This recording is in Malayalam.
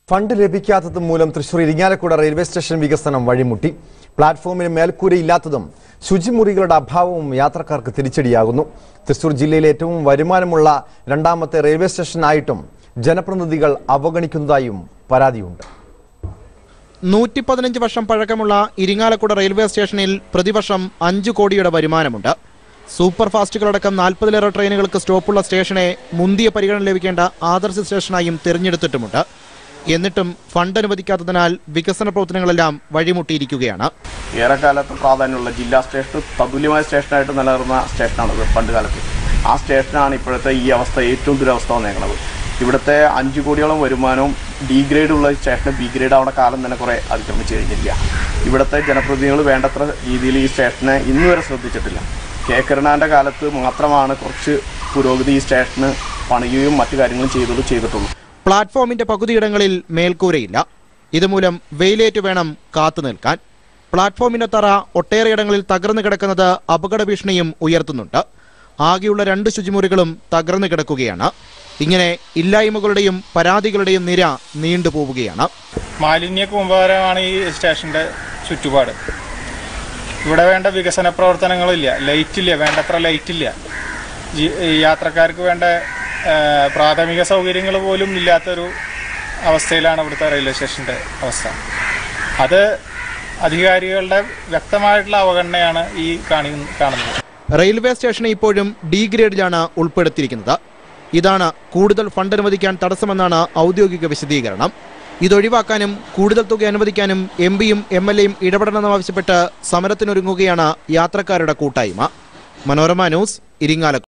ഫണ്ട് ലഭിക്കാത്തത് മൂലം തൃശൂർ ഇരിങ്ങാലക്കുട റെയിൽവേ സ്റ്റേഷൻ വികസനം വഴിമുട്ടി പ്ലാറ്റ്ഫോമിന് മേൽക്കൂരയില്ലാത്തതും ശുചിമുറികളുടെ അഭാവവും യാത്രക്കാർക്ക് തിരിച്ചടിയാകുന്നു തൃശൂർ ജില്ലയിലെ ഏറ്റവും വരുമാനമുള്ള രണ്ടാമത്തെ റെയിൽവേ സ്റ്റേഷനായിട്ടും ജനപ്രതിനിധികൾ അവഗണിക്കുന്നതായും പരാതിയുണ്ട് നൂറ്റി പതിനഞ്ച് വർഷം പഴക്കമുള്ള ഇരിങ്ങാലക്കുട റെയിൽവേ സ്റ്റേഷനിൽ പ്രതിവർഷം അഞ്ചു കോടിയുടെ വരുമാനമുണ്ട് സൂപ്പർ ഫാസ്റ്റുകളടക്കം നാൽപ്പതിലേറെ ട്രെയിനുകൾക്ക് സ്റ്റോപ്പുള്ള സ്റ്റേഷനെ മുന്തിയ പരിഗണന ലഭിക്കേണ്ട ആദർശ സ്റ്റേഷനായും തിരഞ്ഞെടുത്തിട്ടുമുണ്ട് എന്നിട്ടും ഫണ്ട് അനുവദിക്കാത്തതിനാൽ വികസന പ്രവർത്തനങ്ങളെല്ലാം വഴിമുട്ടിയിരിക്കുകയാണ് ഏറെക്കാലത്ത് പ്രാധാന്യമുള്ള ജില്ലാ സ്റ്റേഷൻ തതുല്യമായ സ്റ്റേഷനായിട്ട് നിലനിർന്ന സ്റ്റേഷനാണ് ഇത് പണ്ട് കാലത്ത് ആ സ്റ്റേഷനാണ് ഇപ്പോഴത്തെ ഈ അവസ്ഥ ഏറ്റവും ദുരവസ്ഥ വന്നേക്കുന്നത് ഇവിടുത്തെ അഞ്ച് കോടിയോളം വരുമാനവും ഡി ഗ്രേഡ് ഉള്ള സ്റ്റേഷന് ബി ഗ്രേഡ് ആവുന്ന കാലം തന്നെ കുറേ അതിക്രമിച്ച് കഴിഞ്ഞില്ല ഇവിടുത്തെ ജനപ്രതിനിധികൾ വേണ്ടത്ര രീതിയിൽ ഈ സ്റ്റേഷനെ ഇന്ന് വരെ ശ്രദ്ധിച്ചിട്ടില്ല കെ കരുണാൻ്റെ കാലത്ത് മാത്രമാണ് കുറച്ച് പുരോഗതി ഈ സ്റ്റേഷന് പണിയുകയും മറ്റു കാര്യങ്ങളും ചെയ്തത് ചെയ്തിട്ടുള്ളൂ പ്ലാറ്റ്ഫോമിന്റെ പകുതിയിടങ്ങളിൽ മേൽക്കൂരയില്ല ഇതുമൂലം വെയിലേറ്റ് വേണം കാത്തു നിൽക്കാൻ പ്ലാറ്റ്ഫോമിന്റെ തറ ഒട്ടേറെയിടങ്ങളിൽ തകർന്നു കിടക്കുന്നത് അപകട ഭീഷണിയും ഉയർത്തുന്നുണ്ട് ആകെയുള്ള രണ്ട് ശുചിമുറികളും തകർന്നു കിടക്കുകയാണ് ഇങ്ങനെ ഇല്ലായ്മകളുടെയും പരാതികളുടെയും നിര നീണ്ടുപോവുകയാണ് മാലിന്യ കൂമ്പാരമാണ് ഈ സ്റ്റേഷന്റെ ചുറ്റുപാട് ഇവിടെ വേണ്ട വികസന പ്രവർത്തനങ്ങളില്ല ലൈറ്റ് ഇല്ല വേണ്ടത്ര ലൈറ്റ് ഇല്ല ജി- ഈ യാത്രക്കാർക്ക് വേണ്ട ആ, പ്രാഥമിക സൗകര്യങ്ങൾ പോലും ഇല്ലാത്തൊരു അവസ്ഥയിലാണ് ഇവിടുത്തെ റെയിൽവേ സ്റ്റേഷന്റെ അവസ്ഥ അത് അധികാരികളുടെ വ്യക്തമായിട്ടുള്ള അവഗണനയാണ് ഈ കാണി കാണുന്നത് റെയിൽവേ സ്റ്റേഷനെ ഇപ്പോഴും ഡി ഗ്രേഡിലാണ് ഉൾപ്പെടുത്തിയിരിക്കുന്നത് ഇതാണ് കൂടുതൽ ഫണ്ട് അനുവദിക്കാൻ തടസ്സമെന്നാണ് ഔദ്യോഗിക വിശദീകരണം ഇതൊഴിവാക്കാനും കൂടുതൽ തുക അനുവദിക്കാനും എം പിയും എം എൽ എയും ഇടപെടണമെന്നാവശ്യപ്പെട്ട് സമരത്തിനൊരുങ്ങുകയാണ് യാത്രക്കാരുടെ കൂട്ടായ്മ മനോരമ ന്യൂസ് ഇരിങ്ങാലക്കുട